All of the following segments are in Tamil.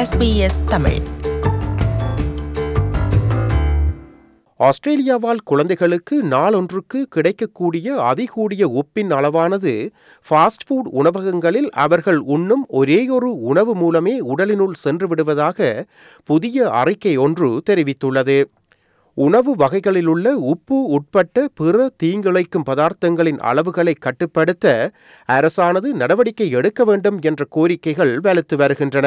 SBS தமிழ் ஆஸ்திரேலியாவால் குழந்தைகளுக்கு நாளொன்றுக்கு கிடைக்கக்கூடிய அதிகூடிய உப்பின் அளவானது ஃபாஸ்ட் ஃபுட் உணவகங்களில் அவர்கள் உண்ணும் ஒரேயொரு உணவு மூலமே உடலினுள் சென்று விடுவதாக புதிய அறிக்கை ஒன்று தெரிவித்துள்ளது உணவு வகைகளிலுள்ள உப்பு உட்பட்ட பிற தீங்கிழைக்கும் பதார்த்தங்களின் அளவுகளை கட்டுப்படுத்த அரசானது நடவடிக்கை எடுக்க வேண்டும் என்ற கோரிக்கைகள் வலுத்து வருகின்றன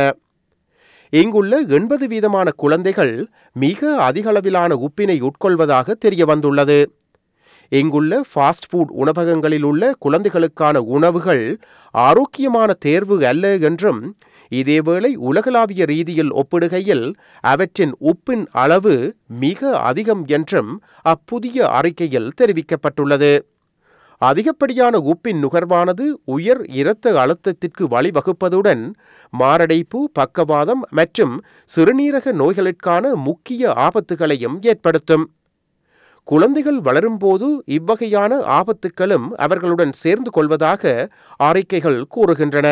இங்குள்ள எண்பது வீதமான குழந்தைகள் மிக அதிகளவிலான உப்பினை உட்கொள்வதாக தெரிய வந்துள்ளது இங்குள்ள ஃபாஸ்ட் ஃபுட் உணவகங்களில் உள்ள குழந்தைகளுக்கான உணவுகள் ஆரோக்கியமான தேர்வு அல்ல என்றும் இதேவேளை உலகளாவிய ரீதியில் ஒப்பிடுகையில் அவற்றின் உப்பின் அளவு மிக அதிகம் என்றும் அப்புதிய அறிக்கையில் தெரிவிக்கப்பட்டுள்ளது அதிகப்படியான உப்பின் நுகர்வானது உயர் இரத்த அழுத்தத்திற்கு வழிவகுப்பதுடன் மாரடைப்பு பக்கவாதம் மற்றும் சிறுநீரக நோய்களுக்கான முக்கிய ஆபத்துகளையும் ஏற்படுத்தும் குழந்தைகள் வளரும்போது இவ்வகையான ஆபத்துக்களும் அவர்களுடன் சேர்ந்து கொள்வதாக அறிக்கைகள் கூறுகின்றன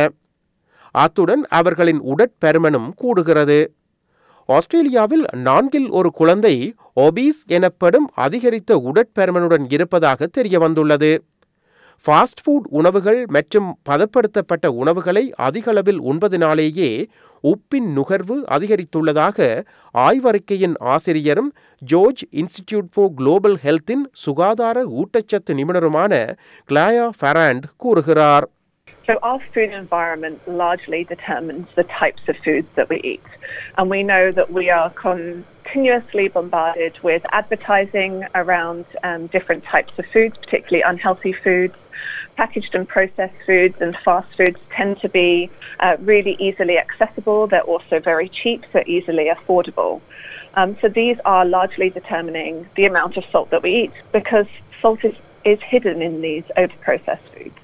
அத்துடன் அவர்களின் உடற்பருமனும் கூடுகிறது ஆஸ்திரேலியாவில் நான்கில் ஒரு குழந்தை ஒபீஸ் எனப்படும் அதிகரித்த உடற்பருமனுடன் இருப்பதாக தெரிய வந்துள்ளது ஃபாஸ்ட் ஃபுட் உணவுகள் மற்றும் பதப்படுத்தப்பட்ட உணவுகளை அதிகளவில் உண்பதினாலேயே உப்பின் நுகர்வு அதிகரித்துள்ளதாக ஆய்வறிக்கையின் ஆசிரியரும் ஜோர்ஜ் இன்ஸ்டிடியூட் ஃபார் குளோபல் ஹெல்த்தின் சுகாதார ஊட்டச்சத்து நிபுணருமான கிளாயா ஃபெராண்ட் கூறுகிறார் So our food environment largely determines the types of foods that we eat. And we know that we are continuously bombarded with advertising around um, different types of foods, particularly unhealthy foods. Packaged and processed foods and fast foods tend to be uh, really easily accessible. They're also very cheap, so easily affordable. Um, so these are largely determining the amount of salt that we eat because salt is, is hidden in these over-processed foods.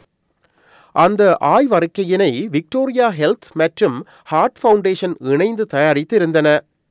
அந்த ஆய்வறிக்கையினை விக்டோரியா ஹெல்த் மற்றும் ஹார்ட் ஃபவுண்டேஷன் இணைந்து தயாரித்திருந்தன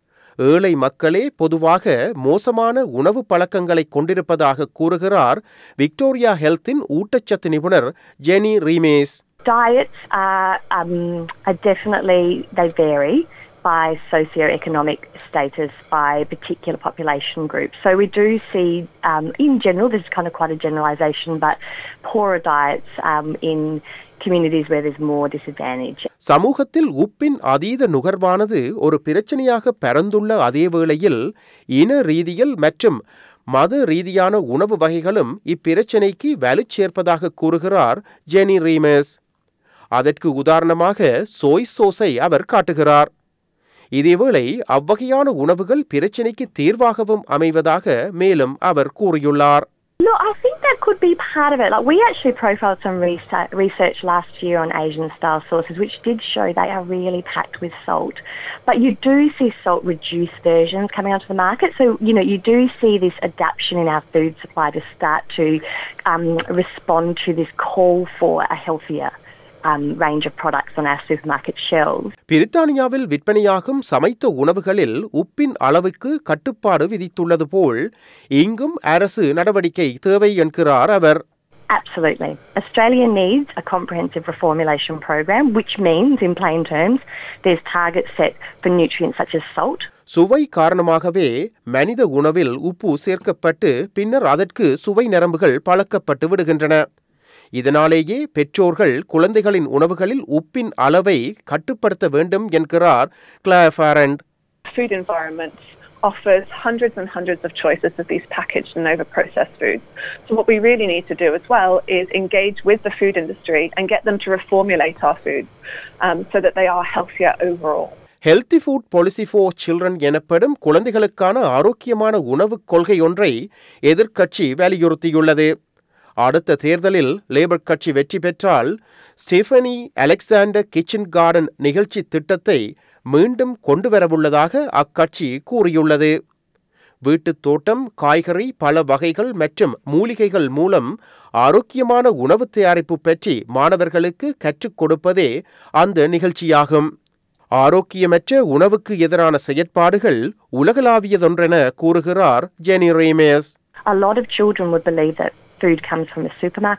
ஏழை மக்களே பொதுவாக மோசமான உணவு பழக்கங்களை கொண்டிருப்பதாக கூறுகிறார் விக்டோரியா ஹெல்த்தின் ஊட்டச்சத்து நிபுணர் Jenny Reimers Diets are, um, are definitely, they vary by socioeconomic status, by particular population groups. So we do see, um, in general, this is kind of quite a generalisation, but poorer diets um, in communities where there's more disadvantage. சமூகத்தில் உப்பின் அதீத நுகர்வானது ஒரு பிரச்சனையாக பரந்துள்ள அதே வேளையில் இன ரீதியில் மற்றும் மத ரீதியான உணவு வகைகளும் இப்பிரச்சனைக்கு வலுச் சேர்ப்பதாக கூறுகிறார் ஜெனி ரீமஸ் அதற்கு உதாரணமாக சோய் சோஸை அவர் காட்டுகிறார் இதேவேளை அவ்வகையான உணவுகள் பிரச்சனைக்கு தீர்வாகவும் அமைவதாக மேலும் அவர் கூறியுள்ளார் Look, I think that could be part of it. Like we actually profiled some research, research last year on Asian style sauces, which did show they are really packed with salt. But you do see salt reduced versions coming onto the market. So you know you do see this adaptation in our food supply to start to um, respond to this call for a healthier. Um, range of products on our supermarket shelves. பிரித்தானியாவில் விற்பனையாகும் சமைத்த உணவுகளில் உப்பின் அளவுக்கு கட்டுப்பாடு விதித்துள்ளது போல் இங்கும் அரசு நடவடிக்கை தேவை என்கிறார் அவர் Absolutely. Australia needs a comprehensive reformulation program, which means, in plain terms, there's targets set for nutrients such as salt. சுவை காரணமாகவே மனித உணவில் உப்பு சேர்க்கப்பட்டு பின்னர் அதற்கு சுவை நரம்புகள் பழக்கப்பட்டு விடுகின்றன இதனாலேயே பெற்றோர்கள் குழந்தைகளின் உணவுகளில் உப்பின் அளவை கட்டுப்படுத்த வேண்டும் என்கிறார் கிளாஃபாரண்ட் Food environment offers hundreds and hundreds of choices of these packaged and over-processed foods. So what we really need to do as well is engage with the food industry and get them to reformulate our foods um, so that they are healthier overall. Healthy food policy for children எனப்படும் குழந்தைகளுக்கான ஆரோக்கியமான உணவுக் கொள்கை ஒன்றை எதிர்க்கட்சி வலியுறுத்தியுள்ளது அடுத்த தேர்தலில் லேபர் கட்சி வெற்றி பெற்றால் ஸ்டெஃபனி அலெக்சாண்டர் கிச்சன் கார்டன் நிகழ்ச்சி திட்டத்தை மீண்டும் கொண்டு வரவுள்ளதாக அக்கட்சி கூறியுள்ளது வீட்டுத் தோட்டம் காய்கறி பல வகைகள் மற்றும் மூலிகைகள் மூலம் ஆரோக்கியமான உணவு தயாரிப்பு பற்றி மாணவர்களுக்கு கற்றுக் கொடுப்பதே அந்த நிகழ்ச்சியாகும் ஆரோக்கியமற்ற உணவுக்கு எதிரான செயற்பாடுகள் உலகளாவியதொன்றென கூறுகிறார் Jenny Reimers A lot of children would believe that food comes from a supermarket.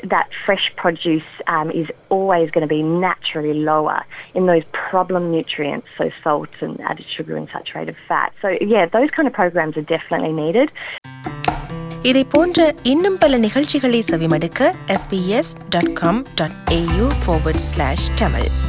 that fresh produce um, is always going to be naturally lower in those problem nutrients, so salt and added sugar and saturated fat. So, yeah, those kind of programs are definitely needed. இதை போன்ற இன்னும் பல நிகழ்ச்சிகளை செவிமடுக்க sbs.com.au forward slash tamil